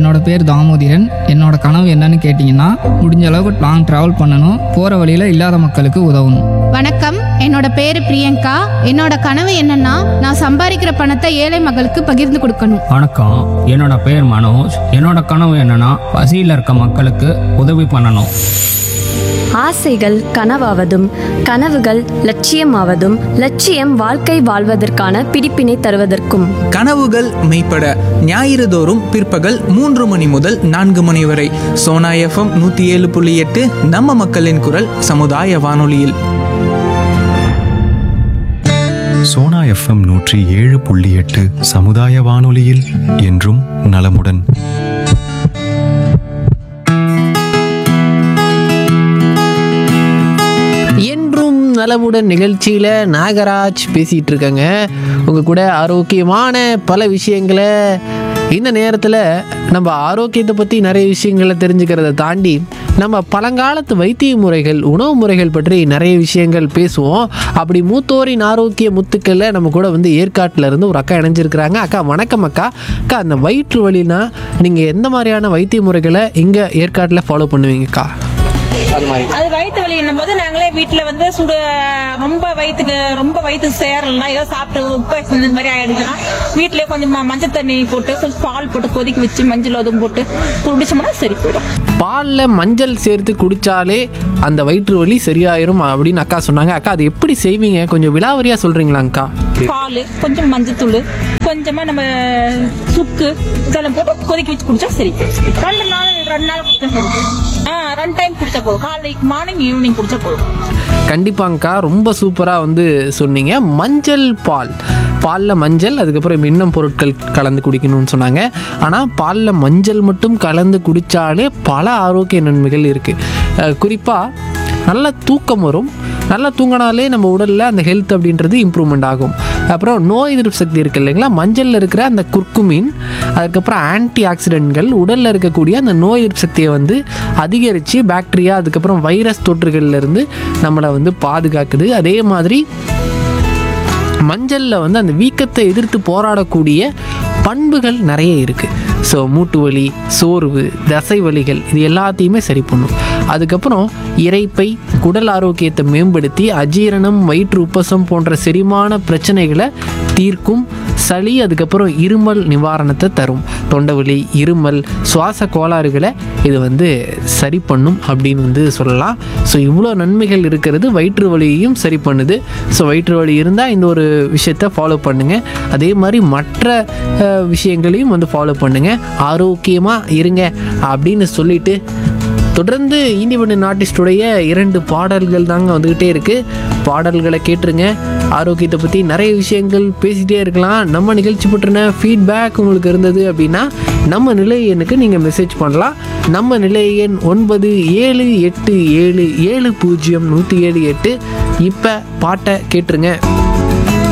என்னோட பேர் தாமோதிரன் என்னோட கனவு என்னன்னு கேட்டிங்கன்னா முடிஞ்ச அளவுக்கு லாங் ட்ராவல் பண்ணணும் போகிற வழியில் இல்லாத மக்களுக்கு உதவணும் வணக்கம் என்னோட பேரு பிரியங்கா என்னோட கனவு என்னன்னா நான் சம்பாதிக்கிற பணத்தை ஏழை மக்களுக்கு பகிர்ந்து கொடுக்கணும் வணக்கம் என்னோட பேர் மனோஜ் என்னோட கனவு என்னன்னா பசியில் இருக்க மக்களுக்கு உதவி பண்ணணும் ஆசைகள் கனவாவதும் கனவுகள் லட்சியமாவதும் லட்சியம் வாழ்க்கை வாழ்வதற்கான பிடிப்பினை தருவதற்கும் கனவுகள் மெய்ப்பட ஞாயிறு தோறும் பிற்பகல் மூன்று மணி முதல் நான்கு மணி வரை சோனா எஃப்எம் நூற்றி ஏழு புள்ளி எட்டு நம்ம மக்களின் குரல் சமுதாய வானொலியில் சோனா எஃப்எம் நூற்றி ஏழு புள்ளி எட்டு சமுதாய வானொலியில் என்றும் நலமுடன் என்றும் நலமுடன் நிகழ்ச்சியில் நாகராஜ் பேசிகிட்டு இருக்கேங்க உங்கள் கூட ஆரோக்கியமான பல விஷயங்களை இந்த நேரத்தில் நம்ம ஆரோக்கியத்தை பற்றி நிறைய விஷயங்களை தெரிஞ்சுக்கிறத தாண்டி நம்ம பழங்காலத்து வைத்திய முறைகள் உணவு முறைகள் பற்றி நிறைய விஷயங்கள் பேசுவோம் அப்படி மூத்தோரின் ஆரோக்கிய முத்துக்களை நம்ம கூட வந்து ஏற்காட்டில் இருந்து ஒரு அக்கா இணைஞ்சிருக்கிறாங்க அக்கா வணக்கம் அக்கா அக்கா அந்த வயிற்று வலினா நீங்கள் எந்த மாதிரியான வைத்திய முறைகளை இங்கே ஏற்காட்டில் ஃபாலோ பண்ணுவீங்கக்கா அது வயிற்று வலின்னும் போது நாங்களே வீட்டுல வந்து சுடு ரொம்ப வயிற்றுக்கு ரொம்ப வயிற்றுக்கு சேரலாம் ஏதோ சாப்பிட்டு உப்பு இந்த மாதிரி ஆயிடுச்சுன்னா வீட்டுல கொஞ்சம் ம- மஞ்சள் தண்ணி போட்டு கொஞ்சம் பால் போட்டு கொதிக்க வச்சு மஞ்சள் அதுவும் போட்டு குடிச்சோம்னா சரி போயிடும் பாலில் மஞ்சள் சேர்த்து குடிச்சாலே அந்த வயிற்று வலி சரியாயிரும் அப்படின்னு அக்கா சொன்னாங்க அக்கா அது எப்படி செய்வீங்க கொஞ்சம் விலாவரியா சொல்றீங்களாங்க்கா பால் கொஞ்சம் மஞ்சத்தூள் கொஞ்சமா நம்ம சுக்கு இதெல்லாம் போட்டு கொதிக்க வச்சு குடிச்சா சரி ரெண்டு நாள் ரெண்டு நாள் குடிச்சா சரி ஆ ரெண்டு டைம் குடிச்சா போதும் காலைக்கு மார்னிங் ஈவினிங் குடிச்சா போதும் கண்டிப்பாங்க்கா ரொம்ப சூப்பராக வந்து சொன்னீங்க மஞ்சள் பால் பாலில் மஞ்சள் அதுக்கப்புறம் இன்னும் பொருட்கள் கலந்து குடிக்கணும்னு சொன்னாங்க ஆனால் பாலில் மஞ்சள் மட்டும் கலந்து குடித்தாலே பல ஆரோக்கிய நன்மைகள் இருக்குது குறிப்பாக நல்ல தூக்கம் வரும் நல்லா தூங்கினாலே நம்ம உடலில் அந்த ஹெல்த் அப்படின்றது இம்ப்ரூவ்மெண்ட் ஆகும் அப்புறம் நோய் எதிர்ப்பு சக்தி இருக்குது இல்லைங்களா மஞ்சளில் இருக்கிற அந்த குர்குமின் அதுக்கப்புறம் ஆன்டி ஆக்சிடென்ட்கள் உடலில் இருக்கக்கூடிய அந்த நோய் எதிர்ப்பு சக்தியை வந்து அதிகரித்து பாக்டீரியா அதுக்கப்புறம் வைரஸ் தொற்றுகள்ல இருந்து நம்மளை வந்து பாதுகாக்குது அதே மாதிரி மஞ்சளில் வந்து அந்த வீக்கத்தை எதிர்த்து போராடக்கூடிய பண்புகள் நிறைய இருக்குது ஸோ மூட்டு வலி சோர்வு தசை வலிகள் இது எல்லாத்தையுமே சரி பண்ணும் அதுக்கப்புறம் இரைப்பை குடல் ஆரோக்கியத்தை மேம்படுத்தி அஜீரணம் வயிற்று உப்பசம் போன்ற செரிமான பிரச்சனைகளை தீர்க்கும் சளி அதுக்கப்புறம் இருமல் நிவாரணத்தை தரும் தொண்டைவலி இருமல் சுவாச கோளாறுகளை இது வந்து சரி பண்ணும் அப்படின்னு வந்து சொல்லலாம் ஸோ இவ்வளோ நன்மைகள் இருக்கிறது வயிற்று வலியையும் சரி பண்ணுது ஸோ வயிற்று வலி இருந்தால் இந்த ஒரு விஷயத்தை ஃபாலோ பண்ணுங்கள் அதே மாதிரி மற்ற அஹ், விஷயங்களையும் வந்து ஃபாலோ பண்ணுங்கள் ஆரோக்கியமாக இருங்க அப்படின்னு சொல்லிட்டு தொடர்ந்து இண்டிபெண்டன்ட் ஆர்டிஸ்டுடைய இரண்டு பாடல்கள் தாங்க வந்துக்கிட்டே இருக்குது பாடல்களை கேட்டுருங்க ஆரோக்கியத்தை பற்றி நிறைய விஷயங்கள் பேசிகிட்டே இருக்கலாம் நம்ம நிகழ்ச்சி பற்றின ஃபீட்பேக் உங்களுக்கு இருந்தது அப்படின்னா நம்ம நிலை எண்ணுக்கு நீங்கள் மெசேஜ் பண்ணலாம் நம்ம நிலை எண் ஒன்பது ஏழு எட்டு ஏழு ஏழு பூஜ்ஜியம் நூற்றி ஏழு எட்டு இப்போ பாட்டை கேட்டுருங்க